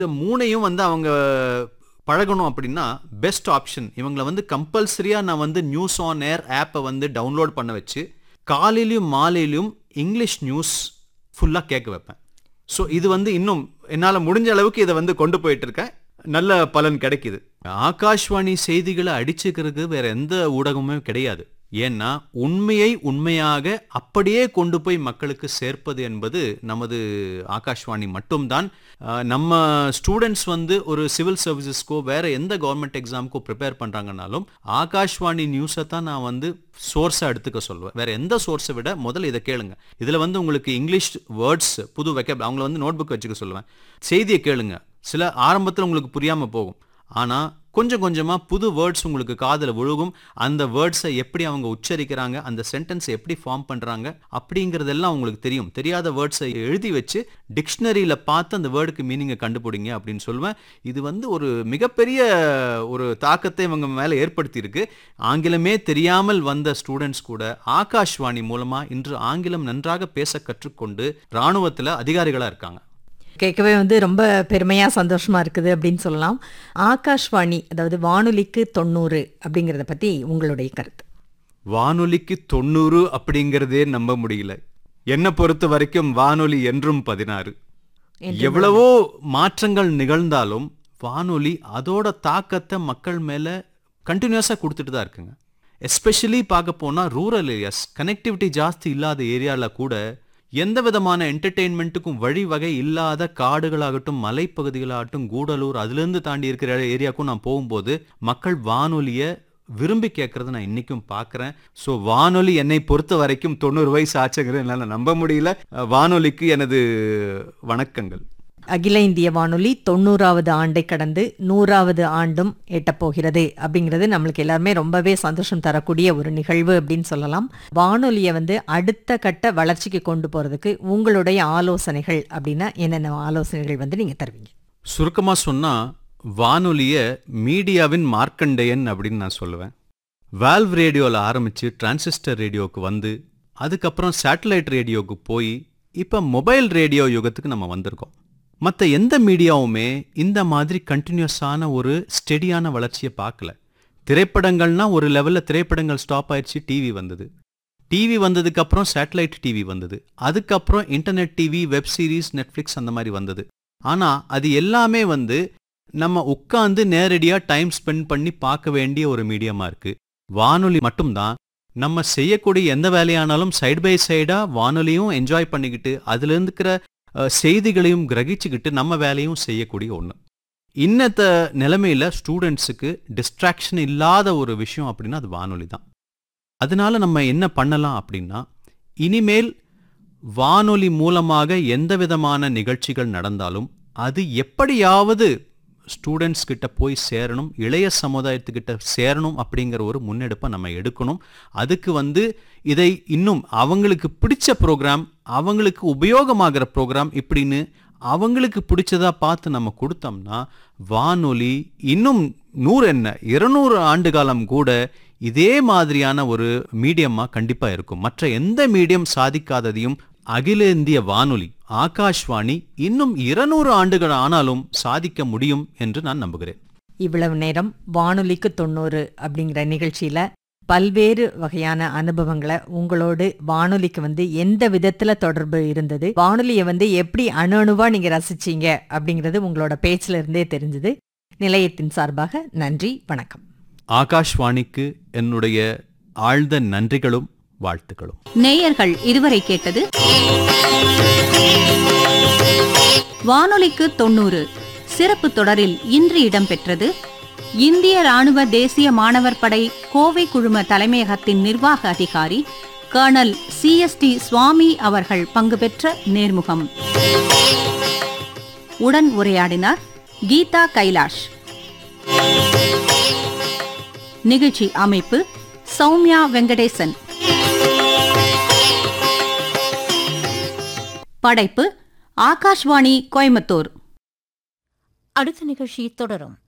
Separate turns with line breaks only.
இந்த மூணையும் வந்து அவங்க பழகணும் அப்படின்னா பெஸ்ட் ஆப்ஷன் இவங்களை வந்து கம்பல்சரியாக நான் வந்து நியூஸ் ஆன் ஏர் ஆப்பை வந்து டவுன்லோட் பண்ண வச்சு காலையிலையும் மாலையிலையும் இங்கிலீஷ் நியூஸ் ஃபுல்லாக கேட்க வைப்பேன் ஸோ இது வந்து இன்னும் என்னால் முடிஞ்ச அளவுக்கு இதை வந்து கொண்டு போயிட்டு இருக்கேன் நல்ல பலன் கிடைக்குது ஆகாஷ்வாணி செய்திகளை அடிச்சுக்கிறதுக்கு வேற எந்த ஊடகமும் கிடையாது ஏன்னா உண்மையை உண்மையாக அப்படியே கொண்டு போய் மக்களுக்கு சேர்ப்பது என்பது நமது ஆகாஷ்வாணி மட்டும்தான் அஹ், நம்ம ஸ்டூடெண்ட்ஸ் வந்து ஒரு சிவில் சர்வீசஸ்க்கோ வேற எந்த கவர்மெண்ட் எக்ஸாமுக்கோ ப்ரிப்பேர் பண்றாங்கனாலும் ஆகாஷ்வாணி நியூஸை தான் நான் வந்து சோர்ஸாக எடுத்துக்க சொல்லுவேன் வேற எந்த சோர்ஸை விட முதல்ல இதை கேளுங்க இதில் வந்து உங்களுக்கு இங்கிலீஷ் வேர்ட்ஸ் புது வெக்கப் அவங்கள வந்து நோட் புக் வச்சுக்க சொல்லுவேன் செய்தியை கேளுங்க சில ஆரம்பத்தில் உங்களுக்கு புரியாமல் போகும் ஆனால் கொஞ்சம் கொஞ்சமாக புது வேர்ட்ஸ் உங்களுக்கு காதில் விழுகும் அந்த வேர்ட்ஸை எப்படி அவங்க உச்சரிக்கிறாங்க அந்த சென்டென்ஸை எப்படி ஃபார்ம் பண்ணுறாங்க அப்படிங்கிறதெல்லாம் உங்களுக்கு தெரியும் தெரியாத வேர்ட்ஸை எழுதி வச்சு டிக்ஷனரியில் பார்த்து அந்த வேர்டுக்கு மீனிங்கை கண்டுபிடிங்க அப்படின்னு சொல்லுவேன் இது வந்து ஒரு மிகப்பெரிய ஒரு தாக்கத்தை இவங்க மேலே ஏற்படுத்தியிருக்கு ஆங்கிலமே தெரியாமல் வந்த ஸ்டூடெண்ட்ஸ் கூட ஆகாஷ்வாணி மூலமாக இன்று ஆங்கிலம் நன்றாக பேச கற்றுக்கொண்டு இராணுவத்தில் அதிகாரிகளாக இருக்காங்க
கேட்கவே வந்து ரொம்ப பெருமையா சந்தோஷமா இருக்குது அப்படின்னு சொல்லலாம் ஆகாஷ்வாணி அதாவது வானொலிக்கு தொண்ணூறு அப்படிங்கறத பத்தி உங்களுடைய கருத்து
வானொலிக்கு தொண்ணூறு அப்படிங்கிறதே நம்ப முடியல என்னை பொறுத்த வரைக்கும் வானொலி என்றும் பதினாறு எவ்வளவோ மாற்றங்கள் நிகழ்ந்தாலும் வானொலி அதோட தாக்கத்தை மக்கள் மேல கண்டினியூஸாக கொடுத்துட்டு தான் இருக்குங்க எஸ்பெஷலி பார்க்க போனா ரூரல் ஏரியாஸ் கனெக்டிவிட்டி ஜாஸ்தி இல்லாத ஏரியாவில் கூட எந்த விதமான என்டர்டெயின்மெண்ட்டுக்கும் வழிவகை இல்லாத காடுகளாகட்டும் மலைப்பகுதிகளாகட்டும் கூடலூர் அதுலேருந்து தாண்டி இருக்கிற ஏரியாவுக்கும் நான் போகும்போது மக்கள் வானொலியை விரும்பி கேட்கறத நான் இன்னைக்கும் பார்க்குறேன் ஸோ வானொலி என்னை பொறுத்த வரைக்கும் தொண்ணூறு வயசு ஆச்சுங்கிறது என்னால் நம்ப முடியல அஹ், வானொலிக்கு எனது வணக்கங்கள்
அகில இந்திய வானொலி தொண்ணூறாவது ஆண்டை கடந்து நூறாவது ஆண்டும் எட்டப்போகிறது அப்படிங்கிறது நம்மளுக்கு எல்லாருமே ரொம்பவே சந்தோஷம் தரக்கூடிய ஒரு நிகழ்வு அப்படின்னு சொல்லலாம் வானொலியை வந்து அடுத்த கட்ட வளர்ச்சிக்கு கொண்டு போறதுக்கு உங்களுடைய ஆலோசனைகள் அப்படின்னா என்னென்ன ஆலோசனைகள் வந்து நீங்க தருவீங்க
சுருக்கமாக சொன்னால் வானொலியை மீடியாவின் மார்க்கண்டேயன் அப்படின்னு நான் சொல்லுவேன் வால்வ் ரேடியோவில் ஆரம்பித்து டிரான்சிஸ்டர் ரேடியோவுக்கு வந்து அதுக்கப்புறம் சேட்டலைட் ரேடியோவுக்கு போய் இப்போ மொபைல் ரேடியோ யுகத்துக்கு நம்ம வந்திருக்கோம் மற்ற எந்த மீடியாவுமே இந்த மாதிரி கண்டினியூஸான ஒரு ஸ்டெடியான வளர்ச்சியை பார்க்கல திரைப்படங்கள்னா ஒரு லெவலில் திரைப்படங்கள் ஸ்டாப் ஆயிடுச்சு டிவி வந்தது டிவி வந்ததுக்கு அப்புறம் சேட்டலைட் டிவி வந்தது அதுக்கப்புறம் internet TV web series Netflix அந்த மாதிரி வந்தது ஆனா அது எல்லாமே வந்து நம்ம உட்கார்ந்து நேரடியா டைம் ஸ்பெண்ட் பண்ணி பார்க்க வேண்டிய ஒரு மீடியமா இருக்கு வானொலி மட்டும்தான் நம்ம செய்யக்கூடிய எந்த வேலையானாலும் சைடு பை சைடா வானொலியும் என்ஜாய் பண்ணிக்கிட்டு அதுல இருக்கிற அஹ், செய்திகளையும் கிரகிச்சுக்கிட்டு நம்ம வேலையும் செய்யக்கூடிய ஒண்ணு இன்னத்த நிலைமையில ஸ்டூடெண்ட்ஸுக்கு டிஸ்ட்ராக்ஷன் இல்லாத ஒரு விஷயம் அப்படின்னா அது வானொலி தான் அதனால நம்ம என்ன பண்ணலாம் அப்படின்னா இனிமேல் வானொலி மூலமாக எந்த விதமான நிகழ்ச்சிகள் நடந்தாலும் அது எப்படியாவது ஸ்டூடெண்ட்ஸ் கிட்ட போய் சேரணும் இளைய சமுதாயத்துக்கிட்ட சேரணும் அப்படிங்கிற ஒரு முன்னெடுப்பை நம்ம எடுக்கணும் அதுக்கு வந்து இதை இன்னும் அவங்களுக்கு பிடிச்ச ப்ரோக்ராம் அவங்களுக்கு உபயோகமாகிற ப்ரோக்ராம் இப்படின்னு அவங்களுக்கு பிடிச்சதா பார்த்து நம்ம கொடுத்தோம்னா வானொலி இன்னும் நூறு என்ன இருநூறு ஆண்டு காலம் கூட இதே மாதிரியான ஒரு மீடியமா கண்டிப்பா இருக்கும் மற்ற எந்த மீடியம் சாதிக்காததையும் அகில இந்திய வானொலி ஆகாஷ்வாணி இன்னும் இருநூறு ஆண்டுகள் ஆனாலும் சாதிக்க முடியும் என்று நான் நம்புகிறேன்
இவ்வளவு நேரம் வானொலிக்கு தொண்ணூறு அப்படிங்கிற நிகழ்ச்சியில பல்வேறு வகையான அனுபவங்களை உங்களோடு வானொலிக்கு வந்து எந்த விதத்துல தொடர்பு இருந்தது வானொலியை வந்து எப்படி அணு அணுவா நீங்க ரசிச்சீங்க அப்படிங்கிறது உங்களோட பேச்சுல இருந்தே தெரிஞ்சது நிலையத்தின் சார்பாக நன்றி வணக்கம்
ஆகாஷ்வாணிக்கு என்னுடைய ஆழ்ந்த நன்றிகளும் வாழ்த்துக்களும்
நேயர்கள் இதுவரை கேட்டது வானொலிக்கு தொண்ணூறு சிறப்பு தொடரில் இன்று இடம்பெற்றது இந்திய ராணுவ தேசிய மாணவர் படை கோவை குழும தலைமையகத்தின் நிர்வாக அதிகாரி கர்னல் சிஎஸ்டி சுவாமி அவர்கள் பங்கு பெற்ற நேர்முகம் உடன் உரையாடினார் கீதா கைலாஷ் நிகழ்ச்சி அமைப்பு சௌமியா வெங்கடேசன் படைப்பு ஆகாஷ்வாணி கோயம்புத்தூர்
அடுத்த நிகழ்ச்சி தொடரும்